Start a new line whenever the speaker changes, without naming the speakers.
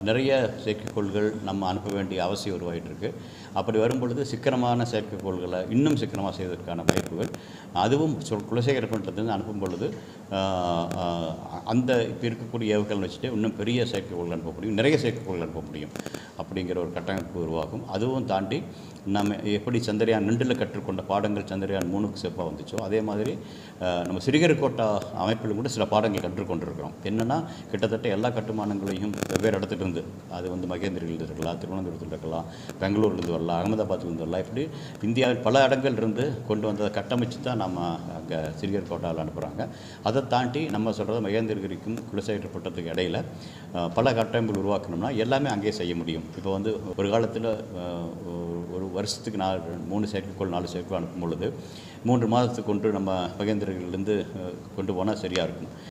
நிறைய செயற்கைக்கோள்கள் நம்ம அனுப்ப வேண்டிய அவசியம் உருவாகிட்டு இருக்கு அப்படி வரும்பொழுது சிக்கனமான செயற்கைக்கோள்களை இன்னும் சிக்கனமாக செய்வதற்கான வாய்ப்புகள் அதுவும் சொல் குலசேகர கொண்டதுலேருந்து அனுப்பும் பொழுது ஆஹ், ஆஹ், அந்த இப்போ இருக்கக்கூடிய ஏவுகணை வச்சுட்டு இன்னும் பெரிய செயற்கைக்கோள்கள் அனுப்ப முடியும் நிறைய செயற்கைக்கோள்கள் அனுப்ப முடியும் அப்படிங்கிற ஒரு கட்டமைப்பு உருவாகும் அதுவும் தாண்டி நம்ம எப்படி சந்திரயான் ரெண்டில் கற்றுக்கொண்ட பாடங்கள் சந்திரயான் மூணுக்கு சிறப்பாக வந்துச்சோ அதே மாதிரி ஆஹ், நம்ம சிறிகரிக்கோட்டா அமைப்பிலும் கூட சில பாடங்கள் கற்றுக்கொண்டிருக்கிறோம் என்னென்னா கிட்டத்தட்ட எல்லா கட்டுமானங்களையும் வெவ்வேறு இடத்துல இருந்து அது வந்து மகேந்திரிலிருந்து இருக்கலாம் திருவனந்தபுரத்தில் இருக்கலாம் பெங்களூர்லேருந்து வரலாம் அகமதாபாத்லேருந்து வரலாம் இப்படி இந்தியாவில் பல இடங்கள் இருந்து கொண்டு வந்ததை கட்டமைச்சு தான் நம்ம அங்கே சிறிகரிக்கோட்டாவில் அனுப்புகிறாங்க அதை தாண்டி நம்ம சொல்கிறது மகேந்திரகிரிக்கும் குலசேகர பட்டத்துக்கு இடையில ஆஹ், பல கட்டமைப்புகள் உருவாக்கணும்னா எல்லாமே அங்கேயே செய்ய முடியும் இப்போ வந்து ஒரு காலத்தில் ஒரு வருஷத்துக்கு நாலு மூணு செயற்கைக்கோள் நாலு செயற்கைக்கோள் அனுப்பும் பொழுது மூன்று மாதத்துக்கு கொண்டு நம்ம மகேந்திரகிரிலேருந்து கொண்டு போனால் சரியாக இருக்கும்